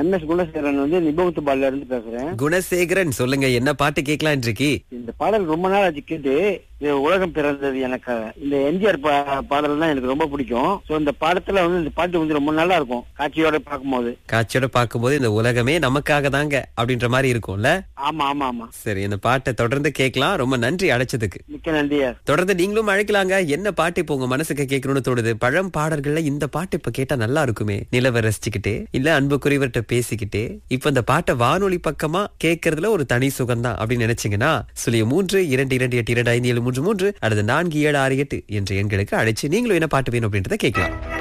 M S Gunasekaran வந்து நிபவத்து பால்ல இருந்து பேசுறேன் குணசேகரன் சொல்லுங்க என்ன பாட்டு கேட்கலாம் இன்றைக்கு இந்த பாடல் ரொம்ப நாள் ஆச்சு கேட்டு இது உலகம் பிறந்தது எனக்கு இந்த எம்ஜிஆர் பா- பாடல் தான் எனக்கு ரொம்ப பிடிக்கும் சோ இந்த பாடத்துல வந்து இந்த பாட்டு வந்து ரொம்ப நல்லா இருக்கும் காட்சியோட பார்க்கும்போது காட்சியோட பார்க்கும்போது இந்த உலகமே நமக்காக தாங்க அப்படின்ற மாதிரி இருக்கும்ல ஆமா ஆமா ஆமா சரி இந்த பாட்டை தொடர்ந்து கேட்கலாம் ரொம்ப நன்றி அழைச்சதுக்கு மிக்க நன்றியா தொடர்ந்து நீங்களும் அழைக்கலாங்க என்ன பாட்டு இப்போ உங்க மனசுக்கு கேட்கணும்னு தோணுது பழம் பாடல்கள்ல இந்த பாட்டு இப்ப கேட்டா நல்லா இருக்குமே நிலவை ரசிச்சுக்கிட்டே இல்ல அன்புக்குரியவர்கிட்ட பேசிக்கிட்டே இப்ப இந்த பாட்டை வானொலி பக்கமா கேட்கறதுல ஒரு தனி சுகம்தான் அப்படின்னு நினைச்சீங்கன்னா சுழிய மூன்று இரண்டு இரண்டு எட்டு இரண்டு ஐந்து ஏழு மூன்று மூன்று அல்லது நான்கு ஏழு ஆறு எட்டு என்ற எண்களுக்கு அழைச்சு நீங்களும் என்ன பாட்டு வேணும் அப்படின்றத கேட்கலாம்